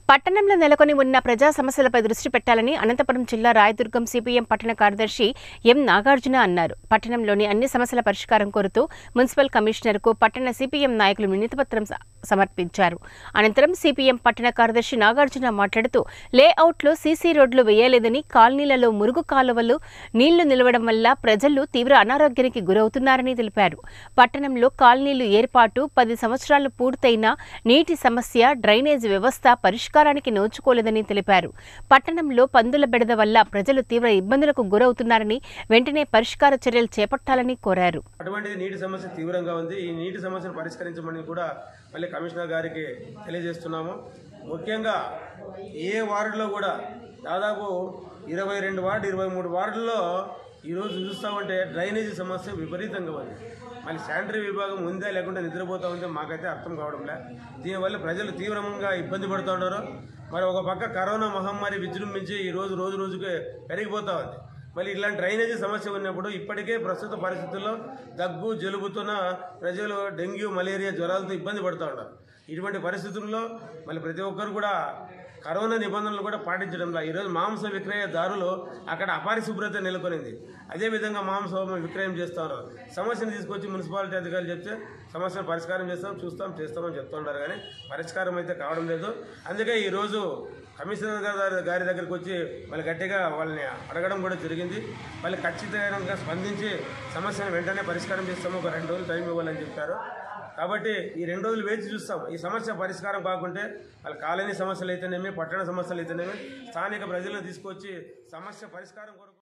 పట్టణంలో నెలకొని ఉన్న ప్రజా సమస్యలపై దృష్టి పెట్టాలని అనంతపురం జిల్లా రాయదుర్గం సిపిఎం పట్టణ కార్యదర్శి ఎం నాగార్జున అన్నారు పట్టణంలోని అన్ని సమస్యల పరిష్కారం కోరుతూ మున్సిపల్ కమిషనర్కు పట్టణ సిపిఎం నాయకులు వినతిపత్రం స- సమర్పించారు అనంతరం సిపిఎం పట్టణ కార్యదర్శి నాగార్జున మాట్లాడుతూ లేఅవుట్లో సీసీ రోడ్లు వేయలేదని కాలనీలలో మురుగు కాలువలు నీళ్లు నిలవడం వల్ల ప్రజలు తీవ్ర అనారోగ్యానికి గురవుతున్నారని తెలిపారు పట్టణంలో కాలనీలు ఏర్పాటు పది సంవత్సరాలు పూర్తయినా నీటి సమస్య డ్రైనేజ్ వ్యవస్థ పరిష్కారానికి నోచుకోలేదని తెలిపారు పట్టణంలో పందుల బెడద వల్ల ప్రజలు తీవ్ర ఇబ్బందులకు గురవుతున్నారని వెంటనే పరిష్కార చర్యలు చేపట్టాలని కోరారు అటువంటిది నీటి సమస్య తీవ్రంగా ఉంది ఈ నీటి సమస్యను పరిష్కరించమని కూడా మళ్ళీ కమిషనర్ గారికి తెలియజేస్తున్నాము ముఖ్యంగా ఏ వార్డులో కూడా దాదాపు ఇరవై రెండు వార్డు ఇరవై మూడు వార్డుల్లో ఈరోజు చూస్తామంటే డ్రైనేజీ సమస్య విపరీతంగా ఉంది మళ్ళీ శానిటరీ విభాగం ఉందా లేకుంటే నిద్రపోతా ఉంటే మాకైతే అర్థం కావడం లే దీనివల్ల ప్రజలు తీవ్రంగా ఇబ్బంది పడుతూ ఉన్నారు మరి ఒక పక్క కరోనా మహమ్మారి విజృంభించి ఈ రోజు రోజు రోజుకి పెరిగిపోతా ఉంది మళ్ళీ ఇట్లాంటి డ్రైనేజీ సమస్య ఉన్నప్పుడు ఇప్పటికే ప్రస్తుత పరిస్థితుల్లో దగ్గు జలుబుతున్న ప్రజలు డెంగ్యూ మలేరియా జ్వరాలతో ఇబ్బంది పడుతూ ఉన్నారు ఇటువంటి పరిస్థితుల్లో మళ్ళీ ప్రతి ఒక్కరు కూడా కరోనా నిబంధనలు కూడా పాటించడంలో ఈరోజు మాంస విక్రయదారులు అక్కడ అపరిశుభ్రత నెలకొనింది అదేవిధంగా మాంసం విక్రయం చేస్తూ ఉన్నారు సమస్యను తీసుకొచ్చి మున్సిపాలిటీ అధికారులు చెప్తే సమస్యను పరిష్కారం చేస్తాం చూస్తాం చేస్తామని చెప్తున్నారు కానీ పరిష్కారం అయితే కావడం లేదు అందుకే ఈరోజు కమిషనర్ గారి గారి దగ్గరికి వచ్చి వాళ్ళు గట్టిగా వాళ్ళని అడగడం కూడా జరిగింది వాళ్ళు ఖచ్చితంగా స్పందించి సమస్యను వెంటనే పరిష్కారం చేస్తాము ఒక రెండు రోజులు టైం ఇవ్వాలని చెప్పారు కాబట్టి ఈ రెండు రోజులు వేచి చూస్తాం ఈ సమస్య పరిష్కారం కాకుంటే వాళ్ళ కాలనీ సమస్యలు అయితేనేమి పట్టణ సమస్యలు అయితేనేమి స్థానిక ప్రజలను తీసుకొచ్చి సమస్య పరిష్కారం కొరకు